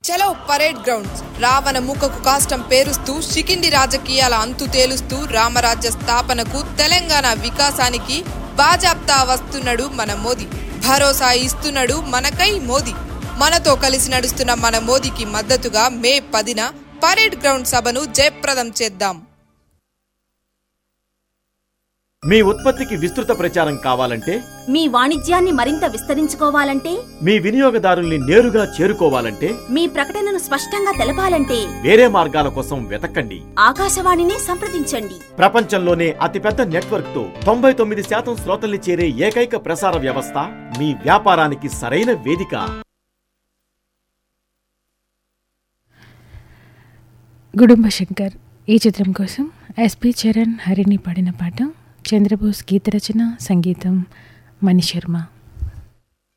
చలో parade grounds రావణ మూకకు కాష్టం పేరుస్తూ షికిండి రాజకీయాల అంతు తేలుస్తూ రామరాజ్య స్థాపనకు తెలంగాణ వికాసానికి బాజాప్తా వస్తున్నాడు మన మోదీ భరోసా ఇస్తున్నాడు మనకై మోదీ మనతో కలిసి నడుస్తున్న మన మోదీకి మద్దతుగా మే పదిన పరేడ్ గ్రౌండ్ సభను జయప్రదం చేద్దాం మీ ఉత్పత్తికి విస్తృత ప్రచారం కావాలంటే మీ వాణిజ్యాన్ని మరింత విస్తరించుకోవాలంటే మీ వినియోగదారుల్ని నేరుగా చేరుకోవాలంటే మీ ప్రకటనను స్పష్టంగా తెలపాలంటే వేరే మార్గాల కోసం వెతకండి ఆకాశవాణినే సంప్రదించండి ప్రపంచంలోనే అతిపెద్ద నెట్వర్క్ తో తొంభై తొమ్మిది శాతం శ్రోతల్ని చేరే ఏకైక ప్రసార వ్యవస్థ మీ వ్యాపారానికి సరైన వేదిక గుడుంబ శంకర్ ఈ చిత్రం కోసం ఎస్పి చరణ్ హరిని పాడిన పాట చంద్రబోస్ గీత రచన సంగీతం మణి శర్మ